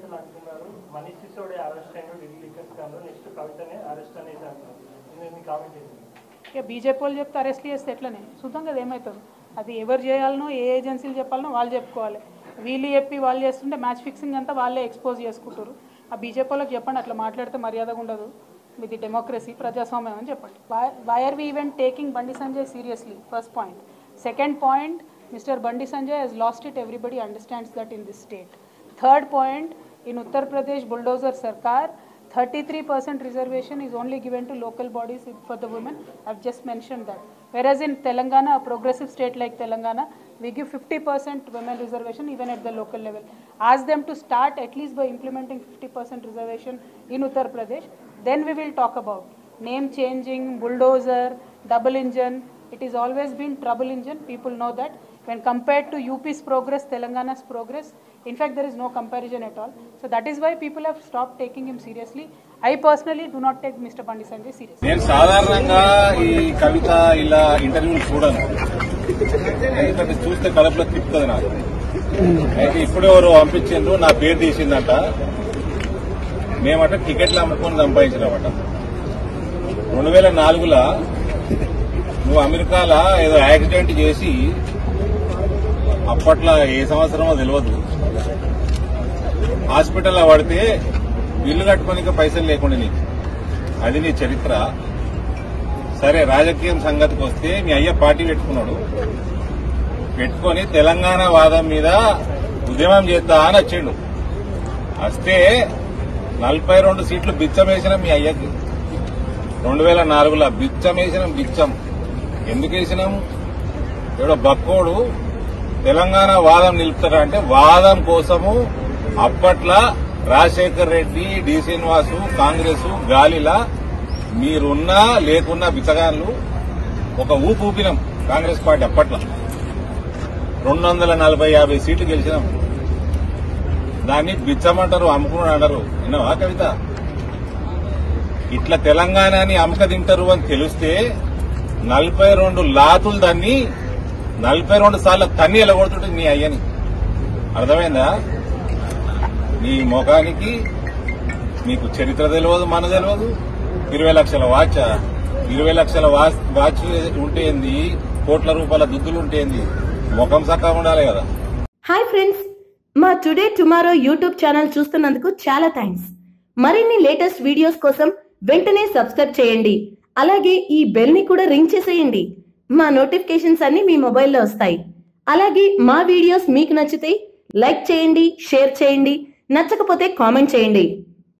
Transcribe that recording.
నేతలు అంటున్నారు మనీష్ సిసోడే అరెస్ట్ అయిన ఢిల్లీ లిక్కర్ స్కామ్ లో నెక్స్ట్ కవితనే అరెస్ట్ అనేది అంటున్నారు ఇది మీ కామెంట్ ఏంటి ఇక బీజేపీ వాళ్ళు చెప్తే అరెస్ట్ చేస్తే ఎట్లనే చూద్దాం కదా ఏమవుతుందో అది ఎవరు చేయాలనో ఏ ఏజెన్సీలు చెప్పాలనో వాళ్ళు చెప్పుకోవాలి వీళ్ళు చెప్పి వాళ్ళు చేస్తుంటే మ్యాచ్ ఫిక్సింగ్ అంతా వాళ్ళే ఎక్స్పోజ్ చేసుకుంటారు ఆ బీజేపీ వాళ్ళకి చెప్పండి అట్లా మాట్లాడితే మర్యాదగా ఉండదు ఇది డెమోక్రసీ ప్రజాస్వామ్యం అని చెప్పండి why are we even taking Bandi Sanjay seriously first point second point mister Bandi Sanjay he's lost it everybody understands that in this state third point in Uttar Pradesh bulldozer sarkar 33% reservation is only given to local bodies for the women. I've just mentioned that. Whereas in Telangana, a progressive state like Telangana, we give 50% women reservation even at the local level. Ask them to start at least by implementing 50% reservation in Uttar Pradesh. Then we will talk about name changing, bulldozer, double engine. It has always been trouble engine. People know that. When compared to UP's progress, Telangana's progress, in fact, there is no comparison at all. So that is why people have stopped taking him seriously. I personally do not take Mr. Pandi Sanjay seriously. నేను సాధారణంగా ఈ కవిత ఇలా ఇంటర్వ్యూలు చూడను ఎందుకంటే చూస్తే కడుపులో తిప్పుతుంది నాకు అయితే ఇప్పుడు ఎవరు పంపించిండ్రు నా పేరు తీసిందంట మేమట టికెట్లు అమ్ముకొని సంపాదించినామట రెండు వేల నాలుగులో నువ్వు అమెరికాలో ఏదో యాక్సిడెంట్ చేసి అప్పట్లో ఏ సంవత్సరమో తెలియదు హాస్పిటల్లో పడితే బిల్లు కట్టుకోనిక పైసలు లేకుండా నీకు అది నీ చరిత్ర సరే రాజకీయం సంగతికి వస్తే మీ అయ్య పార్టీ పెట్టుకున్నాడు పెట్టుకొని తెలంగాణ వాదం మీద ఉద్యమం చేద్దా అని వచ్చిండు వస్తే నలభై రెండు సీట్లు బిచ్చం వేసిన మీ అయ్యకి రెండు వేల నాలుగులో బిచ్చం వేసినాం బిచ్చం ఎందుకు వేసినాం ఎవడో బక్కోడు తెలంగాణ వాదం నిలుపుతారా అంటే వాదం కోసము అప్పట్లో రాజశేఖర్ రెడ్డి డి శ్రీనివాసు కాంగ్రెస్ గాలిలా మీరున్నా లేకున్నా బిచ్చగాన్లు ఒక ఊపు ఊపినాం కాంగ్రెస్ పార్టీ అప్పట్లో రెండు వందల నలభై యాభై సీట్లు గెలిచినాం దాన్ని బిచ్చమంటారు అమ్ముకున్నాడు అంటారు విన్నావా కవిత ఇట్లా తెలంగాణని అమ్మక తింటారు అని తెలిస్తే నలభై రెండు లాతులు దాన్ని నలభై రెండు సార్లు తన్ని ఎలగొడుతుంటే నీ అయ్యని అర్థమైందా నీ ముఖానికి నీకు చరిత్ర తెలియదు మన తెలియదు ఇరవై లక్షల వాచ్ ఇరవై లక్షల వాచ్ వాచ్ ఉంటే ఏంది కోట్ల రూపాయల దుద్దులు ఉంటే ఏంది ముఖం చక్కగా ఉండాలి కదా హాయ్ ఫ్రెండ్స్ మా టుడే టుమారో యూట్యూబ్ ఛానల్ చూస్తున్నందుకు చాలా థ్యాంక్స్ మరిన్ని లేటెస్ట్ వీడియోస్ కోసం వెంటనే సబ్స్క్రైబ్ చేయండి అలాగే ఈ బెల్ ని కూడా రింగ్ చేసేయండి మా నోటిఫికేషన్స్ అన్ని మీ మొబైల్లో వస్తాయి అలాగే మా వీడియోస్ మీకు నచ్చితే లైక్ చేయండి షేర్ చేయండి నచ్చకపోతే కామెంట్ చేయండి